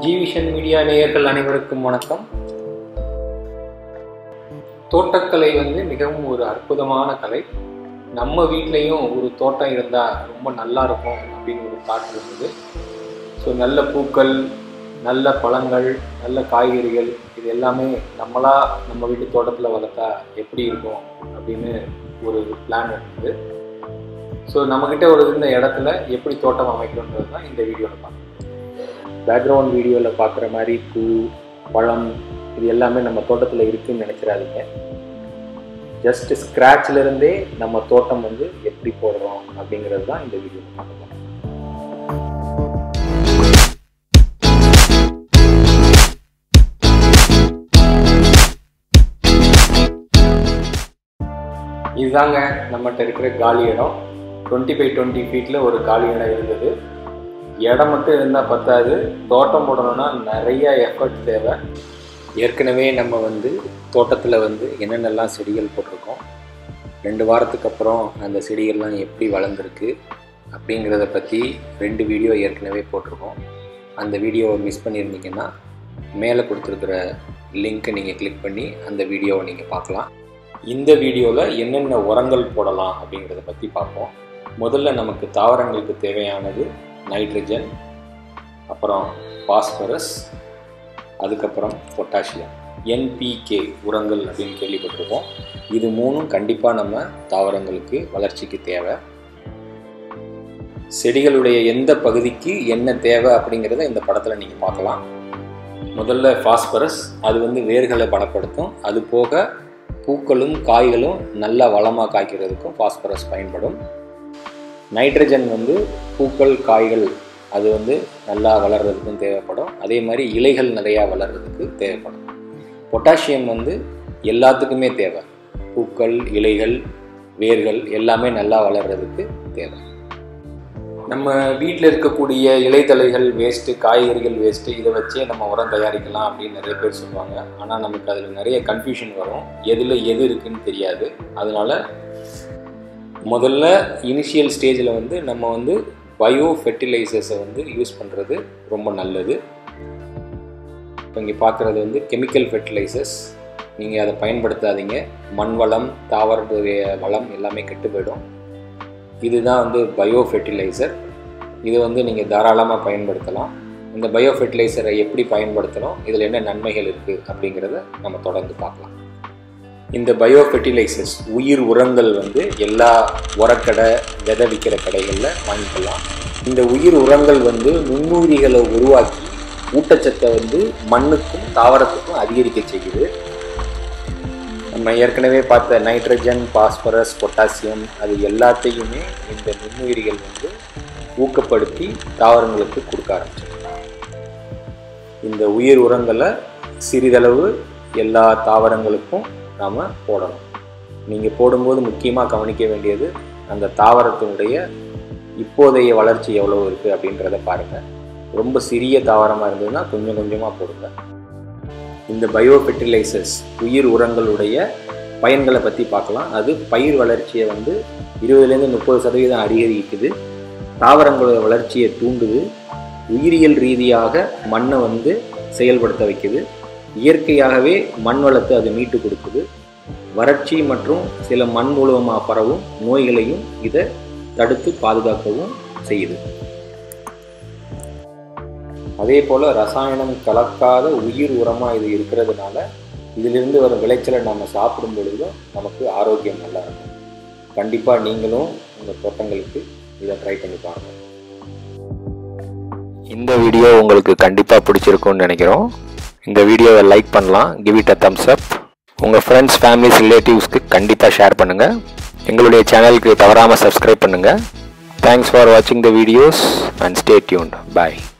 ஜிவிஷன் media நேயர்கள் அனைவருக்கும் வணக்கம் தோட்டக்கலை வந்து மிகவும் ஒரு அற்புதமான கலை நம்ம வீட்லேயும் ஒரு தோட்டம் இருந்தால் ரொம்ப நல்லா இருக்கும் அப்படின்னு ஒரு தாட் இருந்தது ஸோ நல்ல பூக்கள் நல்ல பழங்கள் நல்ல காய்கறிகள் இது எல்லாமே நம்மளா நம்ம வீட்டு தோட்டத்தில் வளர்த்தா எப்படி இருக்கும் அப்படின்னு ஒரு பிளான் இருந்தது ஸோ நம்மக்கிட்ட ஒரு இருந்த இடத்துல எப்படி தோட்டம் அமைக்கணுன்றது தான் இந்த வீடியோவில் பார்க்கணும் பேக்ரவுண்ட் வீடியோவில் பார்க்குற மாதிரி பூ பழம் இது எல்லாமே நம்ம தோட்டத்தில் இருக்குன்னு நினச்சிடாதீங்க ஜஸ்ட் ஸ்க்ராட்ச்ல இருந்தே நம்ம தோட்டம் வந்து எப்படி போடுறோம் அப்படிங்கிறது தான் இந்த வீடியோ பார்க்க போறோம். இதுதாங்க நம்மகிட்ட இருக்கிற காலி இடம் டுவெண்ட்டி பை டுவெண்ட்டி ஃபீட்டில் ஒரு காலி இடம் இருந்தது இடம் மட்டும் இருந்தால் பத்தாது தோட்டம் போடணும்னா நிறைய எஃபர்ட் தேவை ஏற்கனவே நம்ம வந்து தோட்டத்தில் வந்து என்னென்னலாம் செடிகள் போட்டிருக்கோம் ரெண்டு வாரத்துக்கு அப்புறம் அந்த செடிகள்லாம் எப்படி வளர்ந்துருக்கு அப்படிங்கிறத பற்றி ரெண்டு வீடியோ ஏற்கனவே போட்டிருக்கோம் அந்த வீடியோவை மிஸ் பண்ணியிருந்தீங்கன்னா மேலே கொடுத்துருக்குற லிங்க்கை நீங்கள் கிளிக் பண்ணி அந்த வீடியோவை நீங்கள் பார்க்கலாம் இந்த வீடியோவில் என்னென்ன உரங்கள் போடலாம் அப்படிங்கிறத பற்றி பார்ப்போம் முதல்ல நமக்கு தாவரங்களுக்கு தேவையானது நைட்ரஜன் அப்புறம் பாஸ்பரஸ் அதுக்கப்புறம் பொட்டாசியம் என்பிகே உரங்கள் அப்படின்னு கேள்விப்பட்டிருக்கோம் இது மூணும் கண்டிப்பாக நம்ம தாவரங்களுக்கு வளர்ச்சிக்கு தேவை செடிகளுடைய எந்த பகுதிக்கு என்ன தேவை அப்படிங்கிறத இந்த படத்தில் நீங்கள் பார்க்கலாம் முதல்ல பாஸ்பரஸ் அது வந்து வேர்களை பலப்படுத்தும் அது போக பூக்களும் காய்களும் நல்லா வளமாக காய்க்கிறதுக்கும் பாஸ்பரஸ் பயன்படும் நைட்ரஜன் வந்து பூக்கள் காய்கள் அது வந்து நல்லா வளர்கிறதுக்கும் தேவைப்படும் அதே மாதிரி இலைகள் நிறையா வளர்கிறதுக்கு தேவைப்படும் பொட்டாசியம் வந்து எல்லாத்துக்குமே தேவை பூக்கள் இலைகள் வேர்கள் எல்லாமே நல்லா வளர்கிறதுக்கு தேவை நம்ம வீட்டில் இருக்கக்கூடிய இலைத்தலைகள் வேஸ்ட்டு காய்கறிகள் வேஸ்ட்டு இதை வச்சே நம்ம உரம் தயாரிக்கலாம் அப்படின்னு நிறைய பேர் சொல்லுவாங்க ஆனால் நமக்கு அதில் நிறைய கன்ஃபியூஷன் வரும் எதில் எது இருக்குன்னு தெரியாது அதனால் முதல்ல இனிஷியல் ஸ்டேஜில் வந்து நம்ம வந்து பயோ ஃபெர்டிலைசர்ஸை வந்து யூஸ் பண்ணுறது ரொம்ப நல்லது இப்போ இங்கே பார்க்குறது வந்து கெமிக்கல் ஃபெர்டிலைசர்ஸ் நீங்கள் அதை பயன்படுத்தாதீங்க மண் வளம் தாவரத்துடைய வளம் எல்லாமே கெட்டு போயிடும் இதுதான் வந்து பயோ ஃபெர்டிலைசர் இது வந்து நீங்கள் தாராளமாக பயன்படுத்தலாம் இந்த பயோ ஃபெர்டிலைசரை எப்படி பயன்படுத்தணும் இதில் என்ன நன்மைகள் இருக்குது அப்படிங்கிறத நம்ம தொடர்ந்து பார்க்கலாம் இந்த பயோ ஃபெர்டிலைசர்ஸ் உயிர் உரங்கள் வந்து எல்லா உரக்கடை விதை விற்கிற கடைகளில் வாங்கிக்கலாம் இந்த உயிர் உரங்கள் வந்து நுண்ணுயிரிகளை உருவாக்கி ஊட்டச்சத்தை வந்து மண்ணுக்கும் தாவரத்துக்கும் அதிகரிக்க செய்யுது நம்ம ஏற்கனவே பார்த்த நைட்ரஜன் பாஸ்பரஸ் பொட்டாசியம் அது எல்லாத்தையுமே இந்த நுண்ணுயிரிகள் வந்து ஊக்கப்படுத்தி தாவரங்களுக்கு கொடுக்க ஆரம்பிச்சிடும் இந்த உயிர் உரங்களை சிறிதளவு எல்லா தாவரங்களுக்கும் நாம் போடணும் நீங்கள் போடும்போது முக்கியமாக கவனிக்க வேண்டியது அந்த தாவரத்தினுடைய இப்போதைய வளர்ச்சி எவ்வளோ இருக்குது அப்படின்றத பாருங்கள் ரொம்ப சிறிய தாவரமாக இருந்ததுன்னா கொஞ்சம் கொஞ்சமாக போடுங்க இந்த பயோ ஃபெர்டிலைசர்ஸ் உயிர் உரங்களுடைய பயன்களை பற்றி பார்க்கலாம் அது பயிர் வளர்ச்சியை வந்து இருபதுலேருந்து முப்பது சதவீதம் அதிகரிக்குது தாவரங்களோட வளர்ச்சியை தூண்டுது உயிரியல் ரீதியாக மண்ணை வந்து செயல்படுத்த வைக்குது இயற்கையாகவே மண் வளத்தை அது மீட்டு கொடுக்குது வறட்சி மற்றும் சில மண் மூலமாக பரவும் நோய்களையும் இதை தடுத்து பாதுகாக்கவும் செய்யுது அதே போல் ரசாயனம் கலக்காத உயிர் உரமாக இது இருக்கிறதுனால இதிலிருந்து வரும் விளைச்சலை நம்ம சாப்பிடும் பொழுதும் நமக்கு ஆரோக்கியம் நல்லா இருக்கும் கண்டிப்பாக நீங்களும் உங்கள் தோட்டங்களுக்கு இதை ட்ரை பண்ணி பாருங்கள் இந்த வீடியோ உங்களுக்கு கண்டிப்பாக பிடிச்சிருக்கும்னு நினைக்கிறோம் இந்த வீடியோவை லைக் பண்ணலாம் give it a thumbs up உங்கள் ஃப்ரெண்ட்ஸ் ஃபேமிலிஸ் ரிலேட்டிவ்ஸ்க்கு கண்டிப்பாக ஷேர் பண்ணுங்கள் எங்களுடைய சேனலுக்கு தவறாமல் சப்ஸ்கிரைப் பண்ணுங்கள் தேங்க்ஸ் ஃபார் வாட்சிங் the videos and stay tuned bye